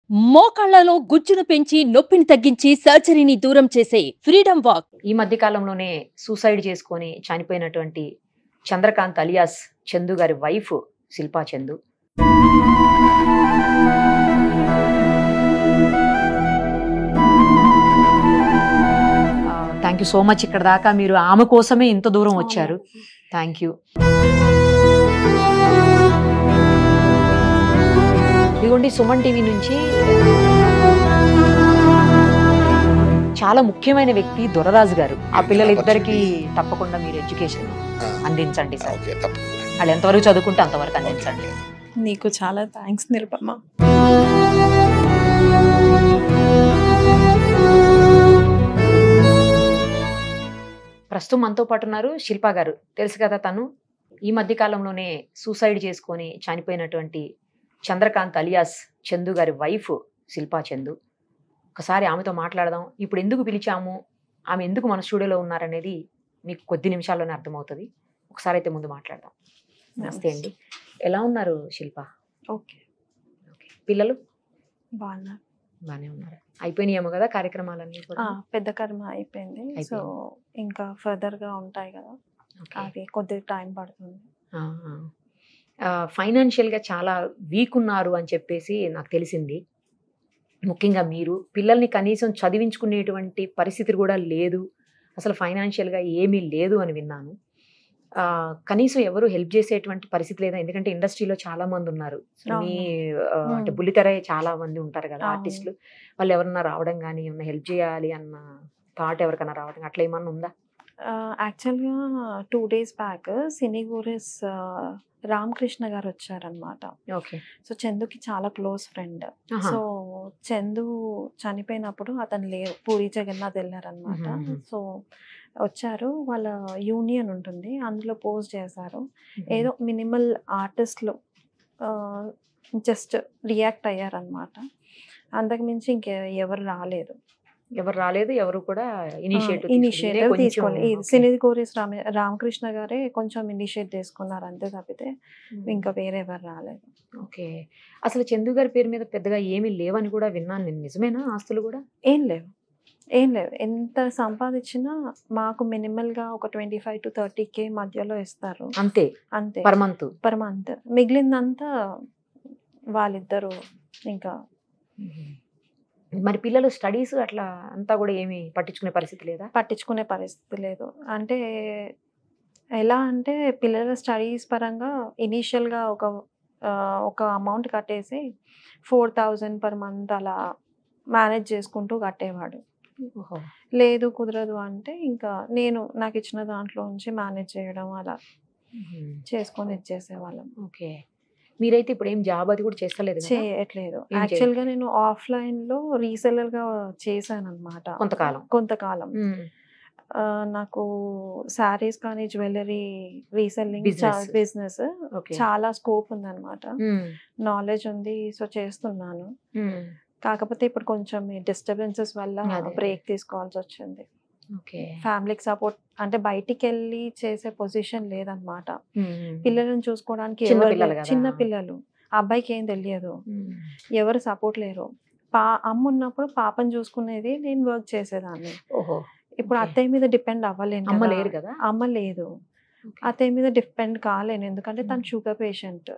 మోకాళ్లలో గుజ్జును పెంచి నొప్పిని తగ్గించి సర్జరీని దూరం చేసే ఫ్రీడమ్ వాక్ ఈ మధ్య కాలంలోనే సూసైడ్ చేసుకొని చనిపోయినటువంటి చంద్రకాంత్ అలియాస్ చందు గారి wife Shilpa Chandu thank you so much ఇక్కడ దాకా మీరు ఆమె కోసమే ఇంత దూరం వచ్చారు థ్యాంక్ యూ ఇదిగోండి సుమన్ టీవీ నుంచి చాలా ముఖ్యమైన వ్యక్తి దొరరాజు గారు ఆ పిల్లలిద్దరికి తప్పకుండా మీరు ఎడ్యుకేషన్ అందించండి సార్ ఓకే తప్పకుండా వాళ్ళు ఎంతవరకు చదువుకుంటే అంతవరకు అందించండి నీకు చాలా థ్యాంక్స్ నిరుపమ ప్రస్తుతం మనతో పాటు ఉన్నారు శిల్పా గారు తెలుసు కదా తను ఈ మధ్య కాలంలోనే సూసైడ్ చేసుకొని చనిపోయినటువంటి చంద్రకాంత్ అలియాస్ చందు గారి వైఫ్ శిల్పా చందు ఒకసారి ఆమెతో మాట్లాడదాం ఇప్పుడు ఎందుకు పిలిచాము ఆమె ఎందుకు మన స్టూడియోలో ఉన్నారనేది మీకు కొద్ది నిమిషాల్లోనే అర్థమవుతుంది ఒకసారి అయితే ముందు మాట్లాడదాం నమస్తే అండి ఎలా ఉన్నారు శిల్ప ఓకే ఓకే పిల్లలు బాగున్నా బాగానే ఉన్నారు అయిపోయినాయేమో కదా కార్యక్రమాలన్నీ కూడా పెద్ద కర్మ అయిపోయింది సో ఇంకా ఫర్దర్ గా ఉంటాయి కదా ఓకే. అవి కొద్దిగా టైం పడుతుంది ఫైనాన్షియల్గా చాలా వీక్ ఉన్నారు అని చెప్పేసి నాకు తెలిసింది ముఖ్యంగా మీరు పిల్లల్ని కనీసం చదివించుకునేటువంటి పరిస్థితి కూడా లేదు అసలు ఫైనాన్షియల్గా ఏమీ లేదు అని విన్నాను ఆ, కనీసం ఎవరు హెల్ప్ చేసేటువంటి పరిస్థితి లేదా ఎందుకంటే ఇండస్ట్రీలో చాలా మంది ఉన్నారు మీ ఆ, అంటే Hmm. బుల్లితెర చాలా మంది ఉంటారు కదా అవును. ఆర్టిస్టులు వాళ్ళు ఎవరన్నా రావడం కానీ ఏమన్నా హెల్ప్ చేయాలి అన్న థాట్ ఎవరికైనా రావడం అట్లా ఏమన్నా ఉందా యాక్చువల్గా టూ డేస్ బ్యాక్ సినీ గోరెస్ రామకృష్ణ గారు వచ్చారనమాట ఓకే సో చందుకి చాలా క్లోజ్ ఫ్రెండ్ సో చందు చనిపోయినప్పుడు అతను లే పూరి జగన్నాథ్ వెళ్ళారనమాట మ్మ్. సో వచ్చారు వాళ్ళ యూనియన్ ఉంటుంది అందులో పోస్ట్ చేశారు ఏదో మినిమల్ ఆర్టిస్ట్లు జస్ట్ రియాక్ట్ అయ్యారనమాట అంతకుమించి ఇంకే ఎవరు రాలేదు ఎవరు రాలేదు ఎవరు కూడా ఇనిషియేటివ్ ఇనిషియేటివ్ తీసుకోవాలి ఈ సినీ గోరేస్ రామ రామకృష్ణ గారే కొంచెం ఇనిషియేట్ తీసుకున్నారు అంతే తప్పితే ఇంకా వేరే ఎవరు రాలేదు ఓకే అసలు చందు గారి పేరు మీద పెద్దగా ఏమీ లేవని కూడా విన్నాను నేను నిజమేనా ఆస్తులు కూడా ఏం లేవు ఏం లేవు ఎంత సంపాదించినా మాకు మినిమల్ గా ఒక twenty five to thirty K మధ్యలో ఇస్తారు అంతే అంతే పర్ మంత్ పర్ మంత్ మిగిలిందంతా వాళ్ళిద్దరు ఇంకా మరి పిల్లలు స్టడీస్ అట్లా అంతా కూడా ఏమి పట్టించుకునే పరిస్థితి లేదా పట్టించుకునే పరిస్థితి లేదు అంటే ఎలా అంటే పిల్లల స్టడీస్ పరంగా ఇనీషియల్గా ఒక ఆ, ఒక అమౌంట్ కట్టేసి ఫోర్ థౌజండ్ పర్ మంత్ అలా మేనేజ్ చేసుకుంటూ కట్టేవాడు లేదు కుదరదు అంటే ఇంకా నేను నాకు ఇచ్చిన దాంట్లో నుంచి మేనేజ్ చేయడం అలా చేసుకొని ఇచ్చేసేవాళ్ళం ఓకే మీరైతే ఇప్పుడు ఏం జాబ్ అది కూడా చేస్తలేదు కదా? చేయట్లేదు ఏం చేయట్లేదు. యాక్చువల్గా నేను ఆఫ్లైన్ లో రీసెలర్ గా చేశాను అనమాట కొంతకాలం కొంతకాలం మ్మ్. ఆ, నాకు శారీస్ కానీ jewellery reselling Business. Business okay చాలా స్కోప్ ఉందన్నమాట మ్మ్. నాలెడ్జ్ ఉంది సో చేస్తున్నాను మ్మ్. కాకపోతే ఇప్పుడు కొంచెం డిస్టర్బెన్సెస్ వల్ల అదే. బ్రేక్ తీసుకోవాల్సి వచ్చింది ఓకే ఫ్యామిలీకి సపోర్ట్ అంటే బయటికి వెళ్ళి చేసే పొజిషన్ లేదనమాట మ్మ్. పిల్లలను చూసుకోవడానికి చిన్న ఎవరు పిల్లలు లేరు. కదా. చిన్న పిల్లలు అబ్బాయికి ఏం తెలియదు మ్మ్. ఎవరు సపోర్ట్ లేరు పా అమ్మ ఉన్నప్పుడు పాపని చూసుకునేది నేను వర్క్ చేసేదాన్ని ఓహో ఇప్పుడు Okay. అత్తయ్య మీద డిపెండ్ అవ్వలేను అమ్మ కదా. లేరు కదా అమ్మ లేదు Okay. అత్తయ్య మీద డిపెండ్ కాలేను ఎందుకంటే తను Hmm. Sugar patient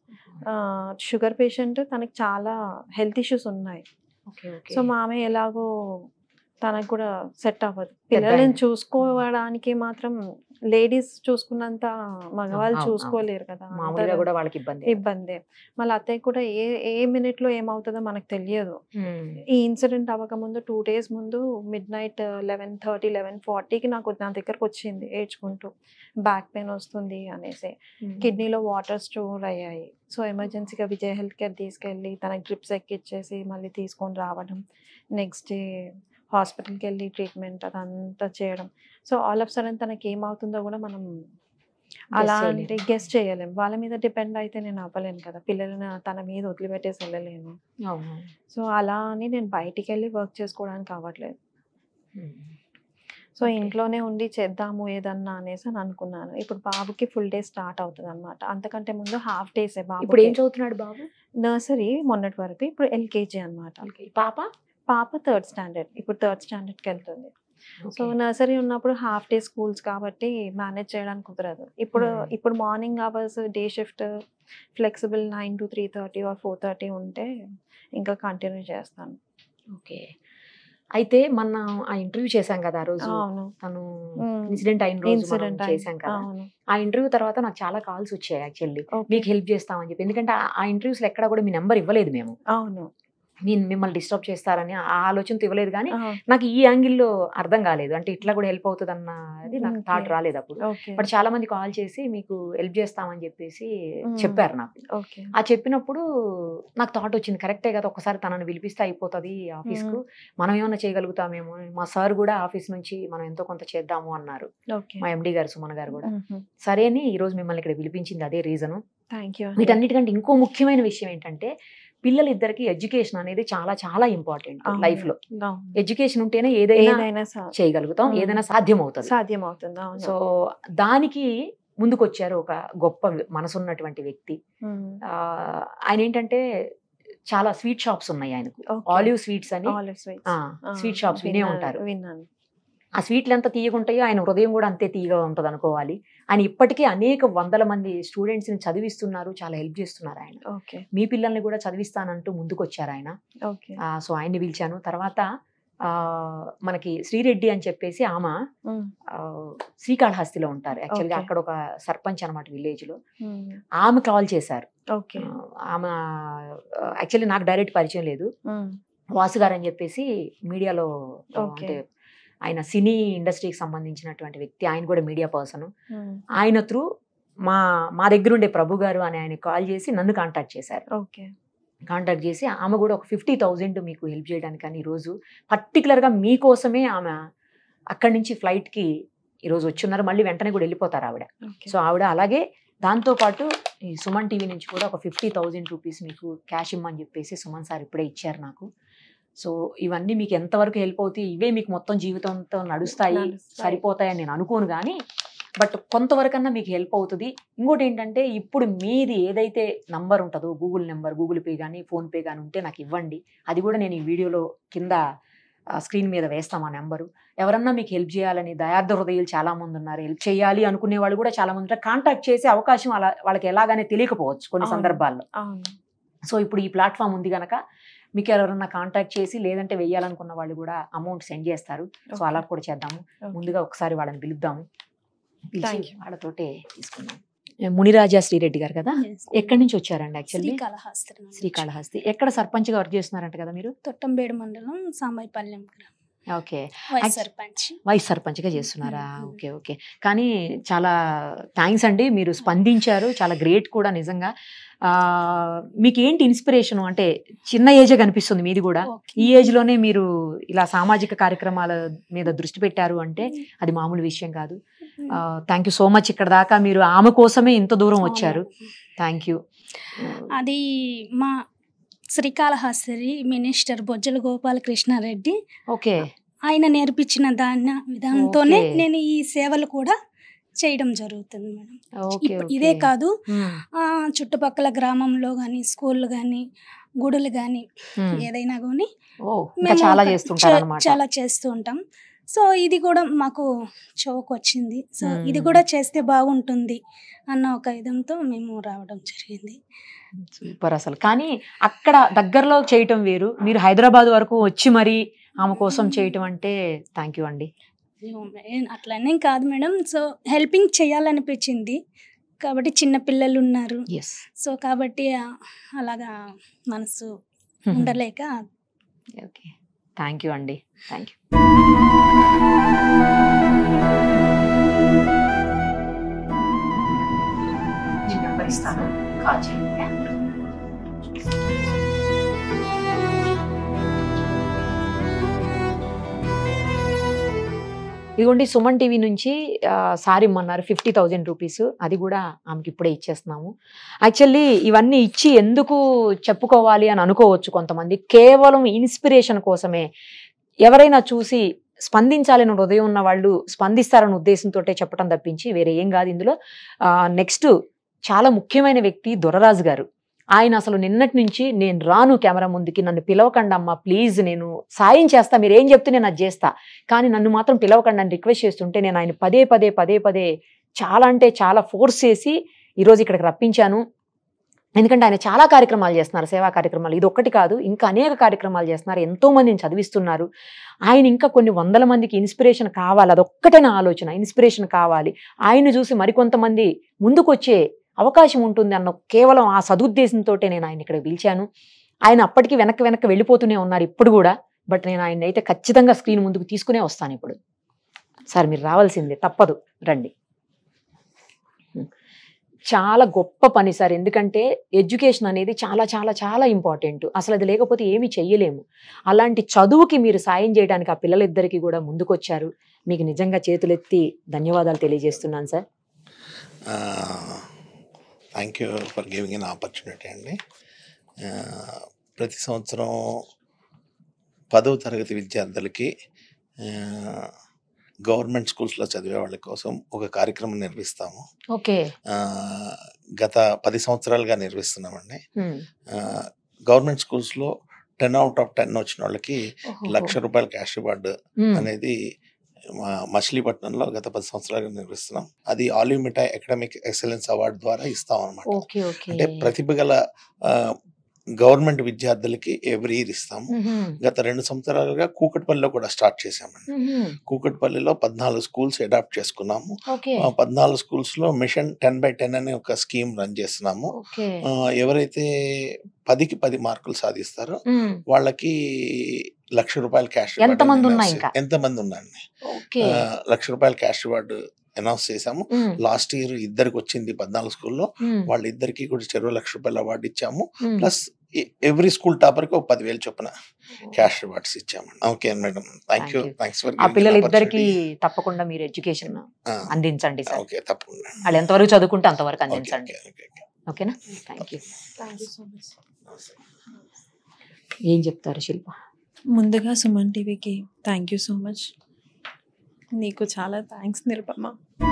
sugar patient తనకి చాలా హెల్త్ ఇష్యూస్ ఉన్నాయి ఓకే ఓకే సో మామయ్య ఎలాగో తనకు కూడా సెట్ అవ్వదు పిల్లల్ని ఆయన. చూసుకోవడానికి మాత్రం లేడీస్ చూసుకున్నంత మగవాళ్ళు అవును, చూసుకోలేరు కదా మామూలుగా అందరూ కూడా వాళ్ళకి ఇబ్బంది ఇబ్బందే మళ్ళీ అత్తయ్య కూడా ఏ ఏ మినిట్ లో ఏమవుతుందో మనకు తెలియదు మ్మ్. ఈ ఇన్సిడెంట్ అవ్వకముందు టూ డేస్ ముందు midnight eleven thirty eleven ఫార్టీకి నాకు నా దగ్గరకు వచ్చింది ఏడ్చుకుంటూ బ్యాక్ పెయిన్ వస్తుంది అనేసి మ్మ్. కిడ్నీలో వాటర్ స్టోర్ అయ్యాయి సో ఎమర్జెన్సీగా విజయ్ హెల్త్ కేర్ తీసుకెళ్ళి తనకి డ్రిప్స్ ఎక్కిచ్చేసి మళ్ళీ తీసుకొని రావడం నెక్స్ట్ డే హాస్పిటల్కి వెళ్ళి ట్రీట్మెంట్ అదంతా చేయడం సో ఆల్ ఆఫ్ సడన్ తనకి ఏమవుతుందో కూడా మనం అలాంటి చేయలేం. గెస్ట్ చేయలేం వాళ్ళ మీద డిపెండ్ అయితే నేను అవ్వలేను కదా పిల్లల్ని తన మీద వదిలిపెట్టేసి వెళ్ళలేను అవును సో అలా అని నేను బయటికి వెళ్ళి వర్క్ చేసుకోవడానికి అవ్వట్లేదు సో ఇంట్లోనే ఉండి చేద్దాము ఏదన్నా అనేసి అని అనుకున్నాను ఇప్పుడు బాబుకి ఫుల్ డే స్టార్ట్ అవుతుంది అనమాట అంతకంటే ముందు హాఫ్ డేసే ఇప్పుడు ఏం బాబు చదువుతున్నాడు బాబు నర్సరీ మొన్నటి వరకు ఇప్పుడు ఎల్కేజీ అన్నమాట పాప పాప థర్డ్ స్టాండర్డ్ ఇప్పుడు థర్డ్ స్టాండర్డ్కి వెళ్తుంది సో నర్సరీ ఉన్నప్పుడు హాఫ్ డే స్కూల్స్ కాబట్టి మేనేజ్ చేయడానికి కుదరదు ఇప్పుడు Hmm. ఇప్పుడు morning hours day shift flexible nine to three thirty or four thirty ఉంటే ఇంకా కంటిన్యూ చేస్తాను ఓకే అయితే మన ఆ ఇంటర్వ్యూ చేశాం కదా ఆ రోజు అవును తను Hmm. ఇన్సిడెంట్ అయిన రోజు మనం ఇన్సిడెంట్ చేశాం కదా అవును ఆ ఇంటర్వ్యూ తర్వాత నాకు చాలా కాల్స్ వచ్చాయి యాక్చువల్లీ Okay. మీకు హెల్ప్ చేస్తామని చెప్పి ఎందుకంటే ఆ- ఆ ఇంటర్వ్యూస్ లో ఎక్కడ కూడా మీ నెంబర్ ఇవ్వలేదు మేము అవును నేను మిమ్మల్ని డిస్టర్బ్ చేస్తారని ఆ ఆలోచనతో ఇవ్వలేదు కానీ ఆ, నాకు ఈ యాంగిల్లో అర్థం కాలేదు అంటే ఇట్లా కూడా హెల్ప్ అవుతుంది అన్నది నాకు Okay. థాట్ రాలేదు అప్పుడు ఓకే బట్ చాలా మంది కాల్ చేసి మీకు హెల్ప్ చేస్తామని చెప్పేసి Mm. చెప్పారు నాకు ఓకే ఆ చెప్పినప్పుడు నాకు థాట్ వచ్చింది కరెక్టే కదా ఒకసారి తనని పిలిపిస్తే అయిపోతుంది ఆఫీస్ కు మనం ఏమైనా చేయగలుగుతామేమో మా సార్ కూడా ఆఫీస్ నుంచి మనం ఎంతో కొంత చేద్దాము అన్నారు ఓకే మా ఎండి గారు సుమన్ గారు కూడా సరే అని ఈ రోజు మిమ్మల్ని ఇక్కడ పిలిపించింది అదే రీజను థ్యాంక్ యూ వీటన్నిటికంటే ఇంకో ముఖ్యమైన విషయం ఏంటంటే పిల్లలిద్దరికి ఎడ్యుకేషన్ అనేది చాలా చాలా ఇంపార్టెంట్ లైఫ్ లో ఎడ్యుకేషన్ ఉంటేనే ఏదైనా ఏదైనా సా- చేయగలుగుతాం Mm. ఏదైనా సాధ్యం అవుతుంది సాధ్యం అవుతుంది అవును సో దానికి ముందుకొచ్చారు ఒక గొప్ప మనసున్నటువంటి వ్యక్తి Mm. ఆ, ఆయన ఏంటంటే చాలా స్వీట్ షాప్స్ ఉన్నాయి ఆయనకు Okay. ఆలివ్ స్వీట్స్ అని Olive sweets. ఆ, ఆ, స్వీట్ షాప్స్ వినే విన్నాను, ఉంటారు విన్నాను ఆ స్వీట్లు ఎంత తీయగుంటాయో ఆయన హృదయం కూడా అంతే తీయగా ఉంటుంది అనుకోవాలి ఆయన ఇప్పటికీ అనేక వందల మంది స్టూడెంట్స్ ని చదివిస్తున్నారు చాలా హెల్ప్ చేస్తున్నారు ఆయన ఓకే మీ పిల్లల్ని కూడా చదివిస్తానంటూ ముందుకు వచ్చారు ఆయన ఓకే ఆ, సో ఆయన్ని పిలిచాను తర్వాత ఆ, మనకి శ్రీరెడ్డి అని చెప్పేసి ఆమె Mm. ఆ, శ్రీకాళహస్తిలో ఉంటారు యాక్చువల్గా Okay. అక్కడ ఒక సర్పంచ్ అనమాట విలేజ్ లో Mm. ఆమె కాల్ చేశారు ఓకే ఆ, ఆమె యాక్చువల్లీ నాకు డైరెక్ట్ పరిచయం లేదు Mm. వాసు గారు అని చెప్పేసి మీడియాలో ఆ, Okay. అంటే ఆయన సినీ ఇండస్ట్రీకి సంబంధించినటువంటి వ్యక్తి ఆయన కూడా మీడియా పర్సన్ Mm. ఆయన త్రూ మా మా దగ్గర ఉండే ప్రభు గారు అని ఆయన కాల్ చేసి నన్ను కాంటాక్ట్ చేశారు ఓకే కాంటాక్ట్ చేసి ఆమె కూడా ఒక ఫిఫ్టీ థౌజండ్ మీకు హెల్ప్ చేయడానికి అని ఈరోజు పర్టికులర్గా మీకోసమే ఆమె అక్కడి నుంచి ఫ్లైట్కి ఈరోజు వచ్చున్నారు మళ్ళీ వెంటనే కూడా వెళ్ళిపోతారు ఆవిడ ఓకే సో ఆవిడ అలాగే దాంతోపాటు ఈ సుమన్ టీవీ నుంచి కూడా ఒక ఫిఫ్టీ థౌజండ్ రూపీస్ మీకు క్యాష్ ఇమ్మని చెప్పేసి సుమన్ సార్ ఇప్పుడే ఇచ్చారు నాకు సో ఇవన్నీ మీకు ఎంతవరకు హెల్ప్ అవుతాయి ఇవే మీకు మొత్తం జీవితంతో నడుస్తాయి నడుస్తాయి. సరిపోతాయని నేను అనుకోను కానీ బట్ కొంతవరకన్నా మీకు హెల్ప్ అవుతుంది ఇంకోటి ఏంటంటే ఇప్పుడు మీది ఏదైతే నంబర్ ఉంటుందో గూగుల్ నెంబర్ గూగుల్ పే కానీ ఫోన్పే కానీ ఉంటే నాకు ఇవ్వండి అది కూడా నేను ఈ వీడియోలో కింద స్క్రీన్ మీద వేస్తాం ఆ నెంబరు ఎవరన్నా మీకు హెల్ప్ చేయాలని దయార్థ హృదయాలు చాలా మంది ఉన్నారు హెల్ప్ చేయాలి అనుకునే వాళ్ళు కూడా చాలా మంది ఉంటారు కాంటాక్ట్ చేసే అవకాశం అలా వాళ్ళకి ఎలాగానే తెలియకపోవచ్చు కొన్ని అవును. సందర్భాల్లో అవును సో ఇప్పుడు ఈ ప్లాట్ఫామ్ ఉంది కనుక మీకు ఎవరైనా కాంటాక్ట్ చేసి లేదంటే వెయ్యాలనుకున్న వాళ్ళు కూడా అమౌంట్ సెండ్ చేస్తారు సో అలా కూడా చేద్దాము Okay. ముందుగా ఒకసారి వాళ్ళని పిలుద్దాము పిలిచి Thank you. వాళ్ళతోటే తీసుకుందాం మునిరాజా శ్రీరెడ్డి గారు కదా ఎక్కడి నుంచి వచ్చారండి యాక్చువల్లీ శ్రీకాళహస్తి నుంచి. శ్రీకాళహస్తి ఎక్కడ సర్పంచ్ గా వర్క్ చేస్తున్నారంట కదా మీరు తొట్టంబేడు మండలం సాంబైపల్లెం గ్రామం okay vice Actu- sarpanch vice sarpanch గా చేస్తున్నారా మ్మ్. ఓకే ఓకే కానీ చాలా థ్యాంక్స్ అండి మీరు స్పందించారు చాలా గ్రేట్ కూడా నిజంగా ఆ, మీకు ఏంటి ఇన్స్పిరేషన్ అంటే చిన్న ఏజే కనిపిస్తుంది మీది కూడా ఓకే. ఈ ఏజ్ లోనే మీరు ఇలా సామాజిక కార్యక్రమాల మీద దృష్టి పెట్టారు అంటే అది మామూలు విషయం కాదు థ్యాంక్ యూ సో మచ్ ఇక్కడ దాకా మీరు ఆమె కోసమే ఇంత దూరం వచ్చారు అవును. థ్యాంక్ యూ అది మా శ్రీకాళహస్తి మినిస్టర్ బొజ్జల గోపాలకృష్ణారెడ్డి ఓకే ఆయన నేర్పించిన దాని విధానంతోనే ఓకే. నేను ఈ సేవలు కూడా చేయడం జరుగుతుంది మేడం ఓకే ఇప్పు- ఇదే ఓకే. కాదు మ్మ్. ఆ, చుట్టుపక్కల గ్రామంలో కానీ స్కూళ్ళు కానీ గుడులు కానీ మ్మ్. ఏదైనా కానీ ఓ ఇంకా చాలా చేస్తుంటారు చే- అనమాట చాలా చేస్తూ ఉంటాం సో ఇది కూడా మాకు చౌక్ వచ్చింది సో మ్మ్. ఇది కూడా చేస్తే బాగుంటుంది అన్న ఒక ఇదంతో మేము రావడం జరిగింది సూపర్ అసలు కానీ అక్కడ దగ్గరలో చేయటం వేరు మీరు హైదరాబాద్ వరకు వచ్చి మరి ఆమె కోసం చేయటం అంటే థ్యాంక్ యూ అండి ఏ- అట్లనే కాదు మేడం సో హెల్పింగ్ చేయాలనిపించింది కాబట్టి చిన్న పిల్లలు ఉన్నారు ఎస్ సో కాబట్టి ఆ, అలాగా మనసు ఉండలేక ఓకే థ్యాంక్ యూ అండి థ్యాంక్ యూ నెంబర్ ఇస్తాను కాల్ చేయండి ఇదిగోండి సుమన్ టీవీ నుంచి ఆ, సారీ ఇమ్మన్నారు ఫిఫ్టీ థౌజండ్ రూపీస్ అది కూడా ఆమెకి ఇప్పుడే ఇచ్చేస్తున్నాము యాక్చువల్లీ ఇవన్నీ ఇచ్చి ఎందుకు చెప్పుకోవాలి అని అనుకోవచ్చు కొంతమంది కేవలం ఇన్స్పిరేషన్ కోసమే ఎవరైనా చూసి స్పందించాలని హృదయం ఉన్న వాళ్ళు స్పందిస్తారన్న ఉద్దేశంతో చెప్పడం తప్పించి వేరే ఏం కాదు ఇందులో నెక్స్ట్ చాలా ముఖ్యమైన వ్యక్తి దొరరాజు గారు ఆయన అసలు నిన్నటి నుంచి నేను రాను కెమెరా ముందుకి నన్ను పిలవకండి అమ్మా ప్లీజ్ నేను సాయం చేస్తా మీరు ఏం చెప్తే నేను అది చేస్తా కానీ నన్ను మాత్రం పిలవకండి అని రిక్వెస్ట్ చేస్తుంటే నేను ఆయన పదే పదే పదే పదే చాలా అంటే చాలా ఫోర్స్ చేసి ఈరోజు ఇక్కడికి రప్పించాను ఎందుకంటే ఆయన చాలా కార్యక్రమాలు చేస్తున్నారు సేవా కార్యక్రమాలు ఇది ఒక్కటి కాదు ఇంకా అనేక కార్యక్రమాలు చేస్తున్నారు ఎంతో మందిని చదివిస్తున్నారు ఆయన ఇంకా కొన్ని వందల మందికి ఇన్స్పిరేషన్ కావాలి అదొక్కటే నా ఆలోచన ఇన్స్పిరేషన్ కావాలి ఆయన చూసి మరికొంతమంది ముందుకొచ్చే అవకాశం ఉంటుంది అన్న కేవలం ఆ సదుద్దేశంతో నేను ఆయన ఇక్కడ పిలిచాను ఆయన అప్పటికి వెనక్కి వెనక్కి వెళ్ళిపోతూనే ఉన్నారు ఇప్పుడు కూడా బట్ నేను ఆయన అయితే ఖచ్చితంగా స్క్రీన్ ముందుకు తీసుకునే వస్తాను ఇప్పుడు సార్ మీరు రావాల్సిందే తప్పదు రండి చాలా గొప్ప పని సార్ ఎందుకంటే ఎడ్యుకేషన్ అనేది చాలా చాలా చాలా ఇంపార్టెంట్ అసలు అది లేకపోతే ఏమీ చెయ్యలేము అలాంటి చదువుకి మీరు సాయం చేయడానికి ఆ పిల్లలిద్దరికీ కూడా ముందుకొచ్చారు మీకు నిజంగా చేతులెత్తి ధన్యవాదాలు తెలియజేస్తున్నాను sir thank you for giving in opportunity అండి ఆ, ప్రతి సంవత్సరం పదవ తరగతి విద్యార్థులకి గవర్నమెంట్ స్కూల్స్లో చదివే వాళ్ళ కోసం ఒక కార్యక్రమం నిర్వహిస్తాము ఓకే ఆ, గత పది సంవత్సరాలుగా నిర్వహిస్తున్నామండి గవర్నమెంట్ స్కూల్స్లో టెన్ అవుట్ ఆఫ్ టెన్ వచ్చిన వాళ్ళకి లక్ష రూపాయల క్యాష్ రివార్డు అనేది మా మచిలీపట్నంలో గత పది సంవత్సరాలుగా నిర్వహిస్తున్నాం అది ఆలిమిటా అకాడమిక్ ఎక్సలెన్స్ అవార్డు ద్వారా ఇస్తాం అనమాట ఓకే ఓకే అంటే ప్రతిభ గల గవర్నమెంట్ విద్యార్థులకి ఎవ్రీ ఇయర్ ఇస్తాము గత రెండు సంవత్సరాలుగా కూకట్పల్లిలో కూడా స్టార్ట్ చేశామండి కూకట్పల్లిలో పద్నాలుగు స్కూల్స్ అడాప్ట్ చేసుకున్నాము ఓకే ఆ పద్నాలుగు స్కూల్స్ లో మిషన్ టెన్ బై టెన్ అనే ఒక స్కీమ్ రన్ చేస్తున్నాము ఓకే ఆ, ఎవరైతే పదికి పది మార్కులు సాధిస్తారో వాళ్ళకి లక్ష రూపాయల క్యాష్ ఎంతమంది ఉన్నా ఇంకా? ఎంతమంది ఉన్నాయండి ఓకే ఆ, లక్ష రూపాయల క్యాష్ రివార్డు అనౌన్స్ చేశాము లాస్ట్ ఇయర్ ఇద్దరికి వచ్చింది పద్నాలుగు స్కూల్లో వాళ్ళిద్దరికి కూడా చెరువు లక్ష రూపాయల అవార్డు ఇచ్చాము ప్లస్ ఎవ్రీ స్కూల్ టాపర్ కి ఒక పదివేలు చొప్పున క్యాష్ రివార్డ్స్ ఇచ్చాము okay madam thank you Thank you. Thanks for ఆ పిల్లలిద్దరికి తప్పకుండా మీరు ఎడ్యుకేషన్ అందించండి సార్ ఓకే తప్పకుండా వాళ్ళు ఎంతవరకు చదువుకుంటే అంతవరకు ఓకే అందించండి ఓకే ఓకే ఓకేనా thank you thank you so much ఏం చెప్తారు శిల్ప ముందుగా సుమన్ టీవీకి థ్యాంక్ యూ సో మచ్ నీకు చాలా థ్యాంక్స్ నిరుపమ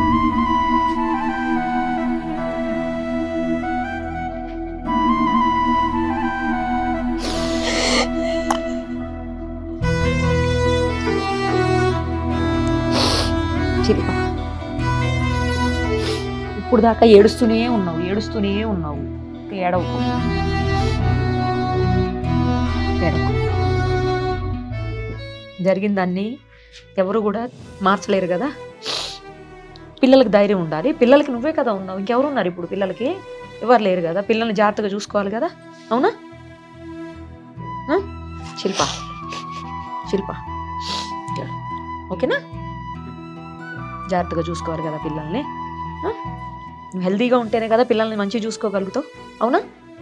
శిల్ప ఇప్పుడు దాకా ఏడుస్తూనే ఉన్నావు ఏడుస్తూనే ఉన్నావు ఇంకా ఏడవకు ఏడవకు. జరిగిన దాన్ని ఎవరు కూడా మార్చలేరు కదా పిల్లలకి ధైర్యం ఉండాలి పిల్లలకి నువ్వే కదా ఉన్నావు ఇంకెవరు ఉన్నారు ఇప్పుడు పిల్లలకి ఎవరు లేరు కదా పిల్లల్ని జాగ్రత్తగా చూసుకోవాలి కదా అవునా ఆ? శిల్ప శిల్ప ఓకేనా జాగ్రత్తగా చూసుకోవాలి కదా పిల్లల్ని ఆ? నువ్వు హెల్తీగా ఉంటేనే కదా పిల్లల్ని మంచిగా చూసుకోగలుగుతావు అవునా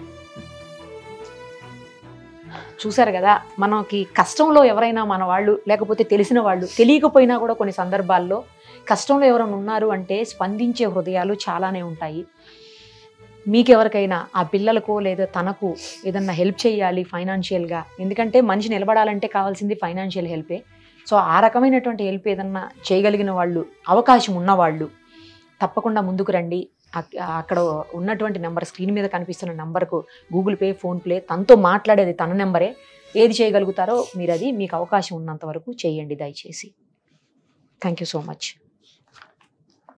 చూసారు కదా మనకి కష్టంలో ఎవరైనా మన వాళ్ళు లేకపోతే తెలిసిన వాళ్ళు తెలియకపోయినా కూడా కొన్ని సందర్భాల్లో కష్టంలో ఎవరైనా ఉన్నారు అంటే స్పందించే హృదయాలు చాలానే ఉంటాయి మీకెవరికైనా ఆ పిల్లలకో లేదా తనకు ఏదన్నా హెల్ప్ చేయాలి ఫైనాన్షియల్గా ఎందుకంటే మనిషి నిలబడాలంటే కావాల్సింది ఫైనాన్షియల్ హెల్పే సో ఆ రకమైనటువంటి హెల్ప్ ఏదన్నా చేయగలిగిన వాళ్ళు అవకాశం ఉన్నవాళ్ళు తప్పకుండా ముందుకు రండి అక్- అక్కడ ఉన్నటువంటి నెంబర్ స్క్రీన్ మీద కనిపిస్తున్న నెంబర్కు గూగుల్ పే ఫోన్పే తనతో మాట్లాడేది తన నెంబరే ఏది చేయగలుగుతారో మీరు అది మీకు అవకాశం ఉన్నంత వరకు చేయండి దయచేసి థ్యాంక్ యూ సో మచ్